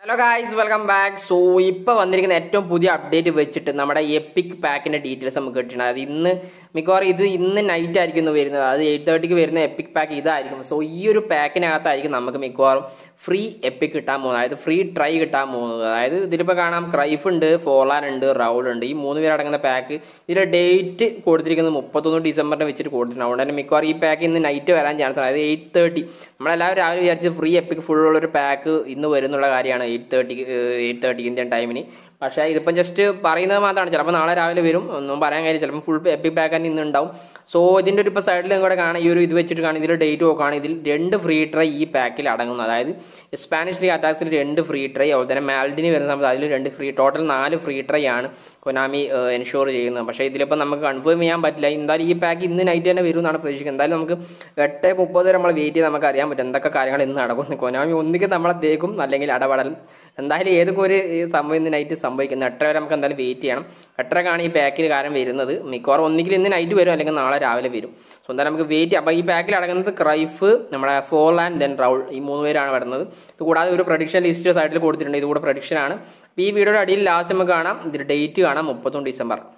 hello guys welcome back so ഇപ്പോൾ വന്നിരിക്കുന്ന ഏറ്റവും പുതിയ അപ്ഡേറ്റ് വെച്ചിട്ട് നമ്മുടെ എപ്പിക് പാക്കിന്റെ ഡീറ്റെയിൽസ് നമുക്ക് കിട്ടണം അത് ഇന്ന് മിക്കവാറും ഇത് ഇന്ന് നൈറ്റ് ആയിരിക്കും ഇന്ന് വരുന്നത് അത് എയ്റ്റ് തേർട്ടിക്ക് വരുന്ന എപ്പിക് പാക്ക് ഇതായിരിക്കും സോ ഈ ഒരു പാക്കിനകത്തായിരിക്കും നമുക്ക് മിക്കവാറും ഫ്രീ എപ്പിക് കിട്ടാൻ പോകുന്നത് അതായത് ഫ്രീ ട്രൈ കിട്ടാൻ പോകുന്നത് അതായത് ഇതിലിപ്പോൾ കാണാം ക്രൈഫ് ഉണ്ട് ഫോളാൻ ഉണ്ട് റൗൾ ഉണ്ട് ഈ മൂന്ന് പേര് അടങ്ങുന്ന പാക്ക് ഇതിന്റെ ഡേറ്റ് കൊടുത്തിരിക്കുന്നത് മുപ്പത്തൊന്ന് ഡിസംബറിന് വെച്ചിട്ട് കൊടുത്തിട്ടുണ്ട് അതുകൊണ്ട് തന്നെ മിക്കവാറും ഈ പാക്ക് ഇന്ന് നൈറ്റ് വരാൻ ചാൻസ് ഉണ്ട് അതായത് എയ്റ്റ് തേർട്ടി നമ്മളെല്ലാവരും രാവിലെ വിചാരിച്ച് ഫ്രീ എപ്പിക് ഫുൾ ഉള്ള ഒരു പാക്ക് ഇന്ന് വരുന്നുള്ള കാര്യമാണ് എയ്റ്റ് തേർട്ടിക്ക് എയ്റ്റ് തേർട്ടിക്ക് ഇന്ത്യൻ ടൈമിന് പക്ഷേ ഇതിപ്പം ജസ്റ്റ് പറയുന്നത് മാത്രമാണ് ചിലപ്പോൾ നാളെ രാവിലെ വരും ഒന്നും പറയാൻ കാര്യം ചിലപ്പോൾ ഫുൾ എപ്പിക് പാക്ക് തന്നെ ഇന്ന് ഉണ്ടാവും സോ ഇതിൻ്റെ ഒരു ഇപ്പോൾ സൈഡിൽ കൂടെ കാണാം ഈ ഒരു ഇത് വെച്ചിട്ട് കാണാം ഇതിൽ ഡേറ്റ് നോക്കുകയാണ് ഇതിൽ രണ്ട് ഫ്രീ ട്രൈ ഈ പാക്കിൽ അടങ്ങുന്നു അതായത് സ്പാനിഷ് ലീഗ് അറ്റാക്സിൽ രണ്ട് ഫ്രീ ട്രൈ അതുപോലെ തന്നെ മാൽഡിന് വരുന്ന സമയത്ത് അതിൽ രണ്ട് ഫ്രീ ടോട്ടൽ നാല് ഫ്രീ ട്രൈ ആണ് കൊനാമി എൻഷുർ ചെയ്യുന്നത് പക്ഷേ ഇതിലിപ്പോൾ നമുക്ക് കൺഫേം ചെയ്യാൻ പറ്റില്ല എന്തായാലും ഈ പാക്ക് ഇന്ന് നൈറ്റ് തന്നെ വരും എന്നാണ് പ്രതീക്ഷിക്കുന്നത് എന്തായാലും നമുക്ക് എട്ട് മുപ്പത് വരെ നമ്മൾ വെയിറ്റ് ചെയ്ത് നമുക്ക് അറിയാൻ പറ്റും എന്തൊക്കെ കാര്യങ്ങൾ ഇന്ന് നടക്കും കൊനാമി ഒന്നിക്ക് നമ്മളെ തേക്കും അല്ലെങ്കിൽ അടപടലും എന്തായാലും ഏതൊക്കെ ഒരു സംഭവം ഇന്ന് നൈറ്റ് സംഭവിക്കുന്നു എട്ടര വരെ നമുക്ക് എന്തായാലും വെയിറ്റ് ചെയ്യണം എട്ടരക്കാണ് ഈ പാക്കിൽ കാര്യം വരുന്നത് മിക്കവാറും ഒന്നുകിൽ ഇന്ന് നൈറ്റ് വരും അല്ലെങ്കിൽ നാളെ രാവിലെ വരും സോ എന്തായാലും നമുക്ക് വെയിറ്റ് ചെയ്യാം അപ്പോൾ ഈ പാക്കിൽ അടങ്ങുന്നത് ക്രൈഫ് നമ്മുടെ ഫോർ ആൻഡ് ദെൻ റൗൾ ഈ മൂന്ന് പേരാണ് വരുന്നത് ഇത് കൂടാതെ ഒരു പ്രഡിക്ഷൻ ലിസ്റ്റ് സൈഡിൽ കൊടുത്തിട്ടുണ്ട് ഇത് കൂടെ പ്രഡിക്ഷൻ ആണ് അപ്പോൾ ഈ വീഡിയോയുടെ അടിയിൽ ലാസ്റ്റ് നമുക്ക് കാണാം ഇതിൽ ഡേറ്റ് കാണാം മുപ്പത്തൊന്ന് ഡിസംബർ